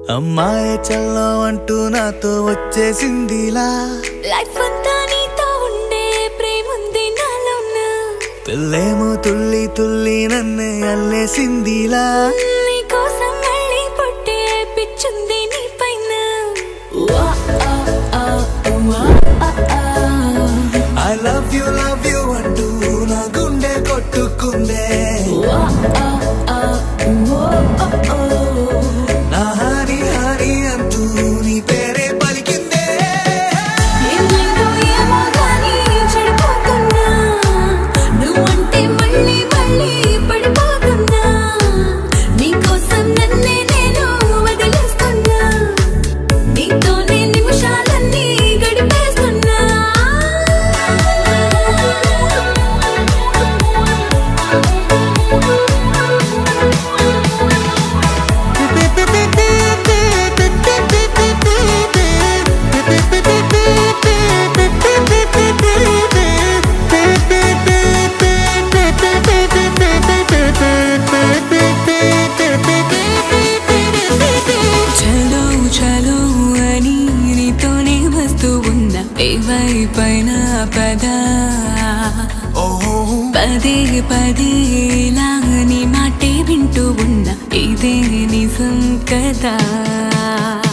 అమ్మాయి చల్లో అంటూ నాతో వచ్చేసిందిలా లైఫ్ అంతా నీతో ఉండే ప్రేముంది నాలోన పిల్లేమో తుల్లి తుల్లి నన్నే అల్లేసిందిలా నీ కోసం మళ్ళీ పుట్టే పిచ్చుంది నీ పైన వా, ఆ, ఆ, వా, ఆ, ఆ. I love you love you అంటూ నా గుండె కొట్టుకుందే వా, ఆ, ఆ, వా, ఆ, ఆ. నా హాని హాని అంటూ నీ పేరే పలికిందే ఏమైందో ఏమో గానీ చెడిపోతున్నా. నువ్వంటే మళ్ళీ మళ్ళీ పడిపోతున్నా. నీకోసం నన్నే నేను వదిలేస్తున్నా. నీతోనే నిమిషాలన్నీ గడిపేస్తున్నా. చలో చలో అని నీతోనే వస్తూ ఉన్నా ఏవైపైన పదా ఓహో పదే పదే ఇలా నీ మాటే వింటూ ఉన్నా ఇదే నిజం కదా